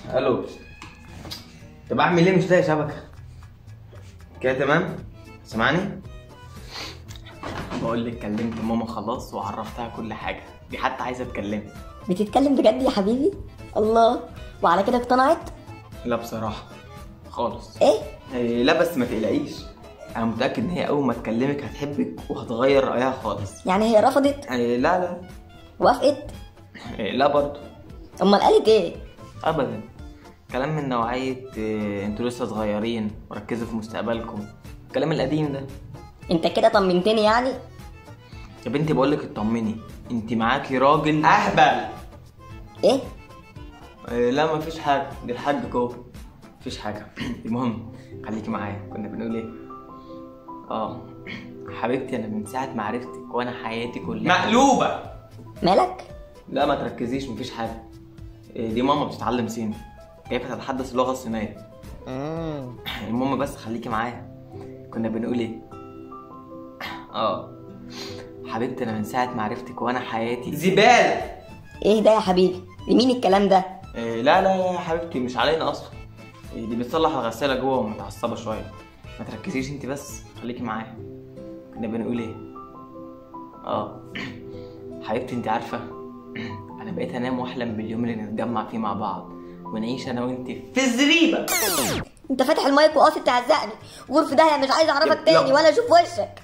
الو طب اعمل ايه مش لاقي شبكه كده تمام سامعني بقول لك كلمت ماما خلاص وعرفتها كل حاجه دي حتى عايزه تكلمني بتتكلم بجد يا حبيبي الله وعلى كده اقتنعت لا بصراحه خالص ايه إيه لا بس ما تقلقيش انا متاكد ان هي اول ما تكلمك هتحبك وهتغير رايها خالص يعني هي رفضت إيه لا لا وافقت إيه لا برضه امال قالت ايه ابدا كلام من نوعيه إيه انتوا لسه صغيرين وركزوا في مستقبلكم الكلام القديم ده انت كده طمنتني يعني يا بنتي بقول لك اطمني انت معاكي راجل اهبل ايه إيه لا مفيش حاجه دي الحاج جوه مفيش حاجه المهم خليكي معايا كنا بنقول ايه اه حبيبتي انا من ساعه ما عرفتك وانا حياتي كلها مقلوبه مالك لا ما تركزيش مفيش حاجه إيه دي ماما بتتعلم صيني كيف تتحدث اللغه الصينيه مم. المهم بس خليكي معايا كنا بنقول ايه اه حبيبتي انا من ساعه ما عرفتك وانا حياتي زباله ايه ده يا حبيبي لمين الكلام ده إيه لا لا لا يا حبيبتي مش علينا اصلا إيه دي بتصلح الغساله جوه ومتعصبه شويه ما تركزيش انت بس خليكي معايا كنا بنقول ايه اه حبيبتي انت عارفه انا بقيت انام واحلم باليوم اللي نتجمع فيه مع بعض ونعيش انا وانت في الزريبه انت فاتح المايك وقاصد تعزقني غرف ده مش عايز اعرفك لا. تاني ولا اشوف وشك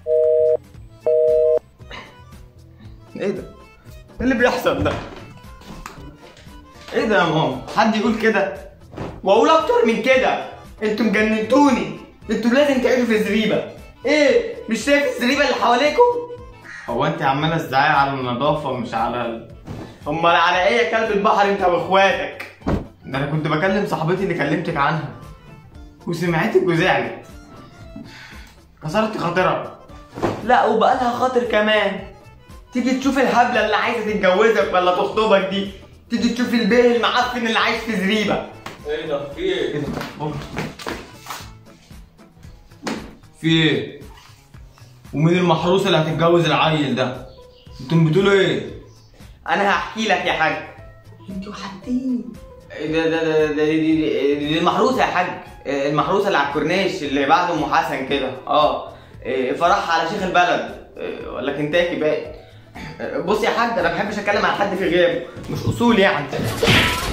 ايه ده؟ ايه اللي بيحصل ده؟ ايه ده يا ماما؟ حد يقول كده؟ واقول اكتر من كده انتوا مجننتوني انتوا لازم تعيشوا في زريبه ايه؟ مش شايف الزريبه اللي حواليكم؟ هو انت عماله تزعقي على النظافه مش على ال... امال على ايه يا كلب البحر انت واخواتك؟ ده انا كنت بكلم صاحبتي اللي كلمتك عنها وسمعتك وزعلت كسرت خاطرها لا وبقى لها خاطر كمان تيجي تشوف الهبله اللي عايزه تتجوزك ولا تخطبك دي تيجي تشوف البيه المعفن اللي عايش في زريبه ايه ده في ايه؟ ايه ده بابا. في ايه ومين المحروسه اللي هتتجوز العيل ده انتم بتقولوا ايه انا هحكي لك يا حاج انتوا حاجتين ده ده ده ده دي, دي, دي المحروسه يا حاج المحروسه اللي على الكورنيش اللي بعد ام حسن كده اه إيه، فرحها على شيخ البلد إيه، ولا كنتاكي باقي بص يا حاج انا ما بحبش اتكلم عن حد في غيابه مش اصول يعني